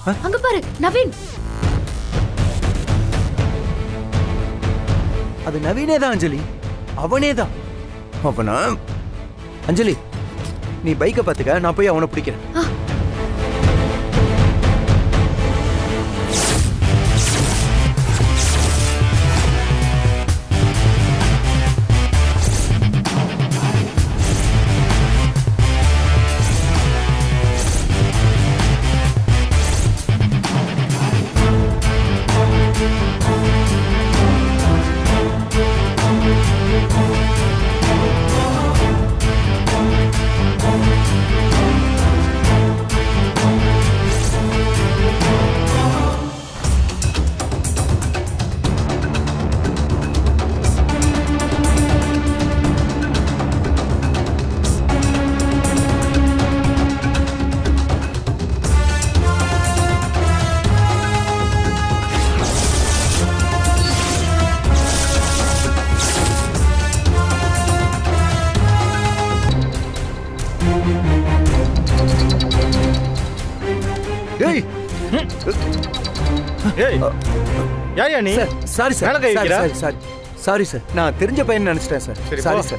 அங்க பாரு நவீன் அது நவீனே தான் அஞ்சலி அவனே தான் அவனா அஞ்சலி நீ பைக்கை பார்த்துக்க நான் போய் அவனை பிடிக்கிறேன் ஏய் ஏய் யாரியா நீ சார் சாரி சார் மேல கை சாரி வைக்கிறா? சாரி சாரி சாரி சார் நான் தெரிஞ்ச பையன் நினைச்சிட்டேன் சார் சரி, சாரி போ. சார்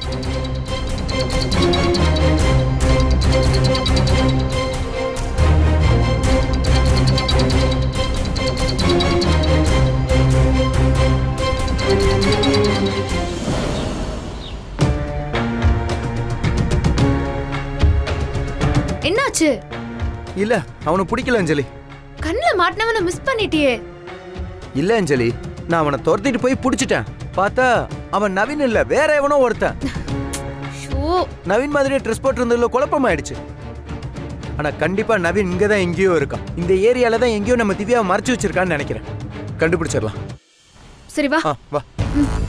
என்னாச்சு இல்ல அவனை பிடிக்கல அஞ்சலி கண்ணுல மாட்டினவன மிஸ் பண்ணிட்டியே இல்ல அஞ்சலி நான் அவனை துரத்திட்டு போய் பிடிச்சிட்டேன் பார்த்தா அவன் நவீன் இல்ல வேற எவனோ ஒருத்தன் ஷோ நவீன் மாதிரியே ட்ரெஸ் போட்டிருந்ததுல குழப்பமாயிடுச்சு ஆனா கண்டிப்பா நவீன் இங்க தான் எங்கேயோ இருக்கான் இந்த ஏரியால தான் எங்கேயோ நம்ம திவ்யாவை மறைச்சு வச்சிருக்கான்னு நினைக்கிறேன் கண்டுபிடிச்சிடலாம் சரி வா ஆ வா